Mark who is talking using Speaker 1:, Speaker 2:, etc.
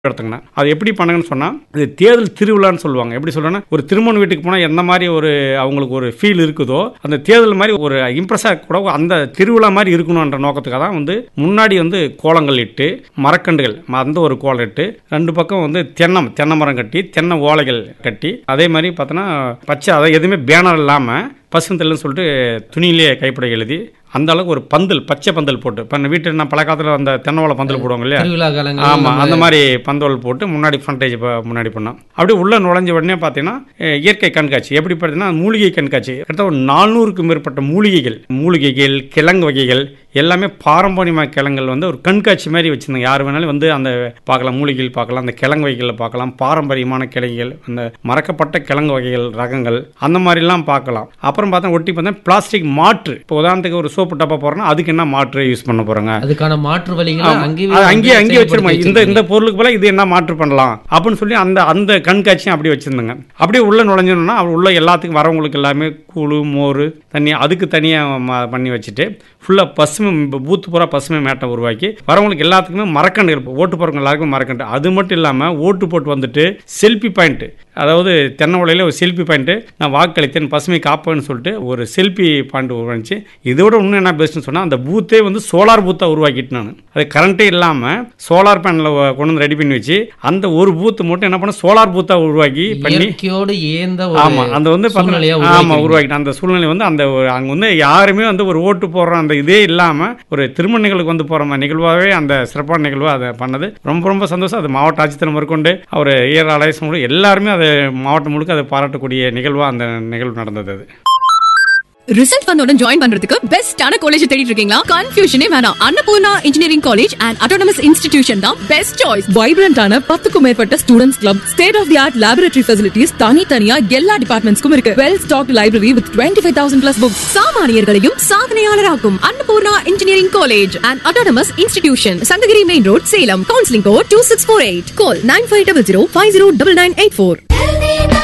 Speaker 1: எடுத்துங்கண்ணா அது எப்படி பண்ணாங்கன்னு சொன்னால் இது தேர்தல் திருவிழான்னு சொல்லுவாங்க எப்படி சொல்லுவாங்கன்னா ஒரு திருமண வீட்டுக்கு போனால் எந்த மாதிரி ஒரு அவங்களுக்கு ஒரு ஃபீல் இருக்குதோ அந்த தேர்தல் மாதிரி ஒரு இம்ப்ரெஸ்ஸாக கூட அந்த திருவிழா மாதிரி இருக்கணுன்ற நோக்கத்துக்காக தான் வந்து முன்னாடி வந்து கோலங்கள் இட்டு மரக்கண்டுகள் அந்த ஒரு கோலம் இட்டு ரெண்டு பக்கம் வந்து தென்னை தென்னை மரம் கட்டி தென்னை ஓலைகள் கட்டி அதே மாதிரி பார்த்தோன்னா பச்சை அதை எதுவுமே பேனர் இல்லாமல் பசுந்தல்னு சொல்லிட்டு துணியிலேயே கைப்பட எழுதி அந்த அளவுக்கு ஒரு பந்தல் பச்சை பந்தல் போட்டு இப்போ வீட்டில் நான் பல காலத்தில் அந்த தென்னை ஓலை பந்தல் போடுவாங்க இல்லையா
Speaker 2: திருவிழா காலங்கள்
Speaker 1: ஆமாம் அந்த மாதிரி பந்தோல் போட்டு முன்னாடி ஃப்ரண்டேஜ் முன்னாடி பண்ணோம் அப்படியே உள்ள நுழைஞ்ச உடனே பார்த்தீங்கன்னா அஹ், இயற்கை கண்காட்சி எப்படி பார்த்தீங்கன்னா மூலிகை கண்காட்சி கிட்டத்தட்ட ஒரு நானூறுக்கும் மேற்பட்ட மூலிகைகள் மூலிகைகள் கிழங்கு வகைகள் எல்லாமே பாரம்பரியமாக கிழங்குகள் வந்து ஒரு கண்காட்சி மாதிரி வச்சுருந்தாங்க யார் வேணாலும் வந்து அந்த பார்க்கலாம் மூலிகைகள் பார்க்கலாம் அந்த கிழங்கு வகைகளை பார்க்கலாம் பாரம்பரியமான கிழங்குகள் அந்த மறக்கப்பட்ட கிழங்கு வகைகள் ரகங்கள் அந்த மாதிரிலாம் பார்க்கலாம் அப்புறம் பார்த்தா ஒட்டி பார்த்தா பிளாஸ்டிக் மாற்று இப்போ உதாரணத்துக்கு ஒரு சோப்பு டப்பா போகிறோன்னா அதுக்கு என்ன மாற்று யூஸ் பண்ண போகிறாங்க
Speaker 2: அதுக்கான மாற்று வழிகளை
Speaker 1: ஆமா.
Speaker 2: அங்கேயே
Speaker 1: அது அங்கேயே
Speaker 2: வந்து
Speaker 1: அங்கேயே வச்சிருமா
Speaker 2: செயல்படுத்தி
Speaker 1: இந்த இந்த பொருளுக்கு போல இது என்ன மாற்று பண்ணலாம் அப்படின்னு சொல்லி அந்த அந்த கண்காட்சியும் அப்படி வச்சிருந்தாங்க அப்படியே உள்ள நுழைஞ்சோம்னா அவர் உள்ள எல்லாத்துக்கும் வரவங்களுக்கு எல்லாமே கூழு மோர் தண்ணி அதுக்கு தனியாக பண்ணி வச்சுட்டு ஃபுல்லாக பசுமை இப்போ பூத்து பூரா பசுமை மேட்டை உருவாக்கி வரவங்களுக்கு எல்லாத்துக்குமே மரக்கண்டு இருக்கும் ஓட்டு போகிறவங்க எல்லாருக்கும் மரக்கண்டு அது மட்டும் இல்லாமல் ஓட்டு போட்டு வந்துட்டு செல்ஃபி பாயிண்ட் அதாவது தென்னை உலையில் ஒரு செல்ஃபி பாயிண்ட்டு நான் வாக்களித்தேன் பசுமை காப்பேன்னு சொல்லிட்டு ஒரு செல்ஃபி பாயிண்ட் உருவாச்சு இதோட இன்னும் என்ன பெஸ்ட்னு சொன்னால் அந்த பூத்தே வந்து சோலார் பூத்தாக உருவாக்கிட்டு நான் அது கரண்ட்டே இல்லாமல் சோலார் பேனலில் கொண்டு வந்து ரெடி பண்ணி வச்சு அந்த ஒரு பூத்து மட்டும் என்ன பண்ண சோலார் பூத்தாக உருவாக்கி பண்ணி
Speaker 2: இயற்கையோடு ஏந்த
Speaker 1: ஆமா அந்த வந்து
Speaker 2: சூழ்நிலையா
Speaker 1: பார்த்தீங்கன்னா- ஆமா
Speaker 2: உருவாக்கி
Speaker 1: உருவாக்கிட்டு அந்த சூழ்நிலை வந்து அந்த ஒரு- அங்க வந்து யாருமே வந்து ஒரு ஓட்டு போடுற அந்த இதே இல்லாம ஒரு திருமண நிகழ்வுக்கு வந்து போற மாதிரி நிகழ்வாகவே அந்த சிறப்பான நிகழ்வு அதை பண்ணது ரொம்ப ரொம்ப சந்தோஷம் அது மாவட்ட ஆட்சித்தலைவர் மேற்கொண்டு அவர் ஏஆர் அலையஸ் முழு எல்லாருமே அது மாவட்டம் முழுக்க அதை பாராட்டக்கூடிய நிகழ்வா அந்த நிகழ்வு நடந்தது அது
Speaker 3: ரிசல்ட் வந்தோட ஜாயின் பண்றதுக்கு பெஸ்டான காலேஜ் தேடிட்டு இருக்கீங்களா கன்ஃபியூஷனே வேணாம் Annapoorna engineering college and autonomous institution தான் பெஸ்ட் சாய்ஸ்
Speaker 4: வைப்ரண்டான பத்துக்கும் மேற்பட்ட students club state of the art laboratory facilities தனித்தனியா எல்லா டிபார்ட்மெண்ட்ஸ்க்கும் இருக்கு well stock library with twenty five thousand plus books
Speaker 3: சாமானியர்களையும் சாதனையாளராக்கும் Annapoorna engineering college and autonomous institution Sankagiri main road Salem counselling code two six four eight call nine five double zero five zero double nine eight four